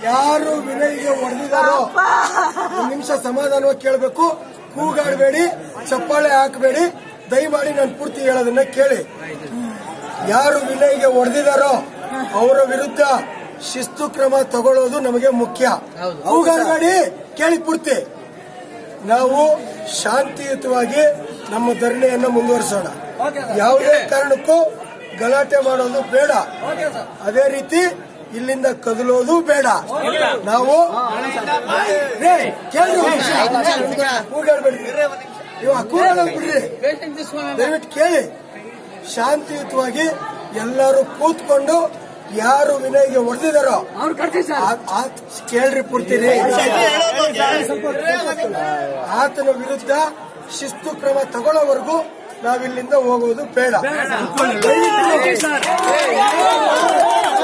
ಯಾರು ವಿನಯ್ಗೆ ಹೊಡೆದಿದಾರೋ ಒಂದು ನಿಮಿಷ ಸಮಾಧಾನವಾಗಿ ಕೇಳಬೇಕು ಕೂಗಾಡಬೇಡಿ ಚಪ್ಪಾಳೆ ಹಾಕಬೇಡಿ ದಯಮಾಡಿ ನಾನು ಪೂರ್ತಿ ಹೇಳೋದನ್ನ ಕೇಳಿ ಯಾರು ವಿನಯ್ಗೆ ಹೊಡೆದಿದಾರೋ ಅವರ ವಿರುದ್ಧ ಶಿಸ್ತು ಕ್ರಮ ತಗೊಳ್ಳೋದು ನಮಗೆ ಮುಖ್ಯ ಕೂಗಾಡಬೇಡಿ ಕೇಳಿ ಪೂರ್ತಿ ನಾವು ಶಾಂತಿಯುತವಾಗಿ ನಮ್ಮ ಧರಣಿಯನ್ನು ಮುಂದುವರಿಸೋಣ ಯಾವುದೇ ಕಾರಣಕ್ಕೂ ಗಲಾಟೆ ಮಾಡೋದು ಬೇಡ ಅದೇ ರೀತಿ ಇಲ್ಲಿಂದ ಕದಲೋದು ಬೇಡ ನಾವು ರೇ, ಕೇಳ್ರಿ ಒಂದ್ ನಿಮಿಷ. ಕೂಗಾಡ್ಬೇಡಿ ಇವಾಗ ಕೂಗಾಡೋದು ಬಿಡ್ರಿ ದಯವಿಟ್ಟು ಕೇಳಿ ಶಾಂತಿಯುತವಾಗಿ ಎಲ್ಲರೂ ಕೂತ್ಕೊಂಡು ಯಾರು ವಿನಯ್ಗೆ ಹೊಡೆದಿದಾರೋ ಆ- ಆ- ಕೇಳ್ರಿ ಪೂರ್ತಿ ರೀ. ಆತನ ವಿರುದ್ಧ ಶಿಸ್ತು ಕ್ರಮ ತಗೊಳ್ಳೋವರೆಗೂ ನಾವಿಲ್ಲಿಂದ ಹೋಗುವುದು ಬೇಡ ದಯವಿಟ್ಟು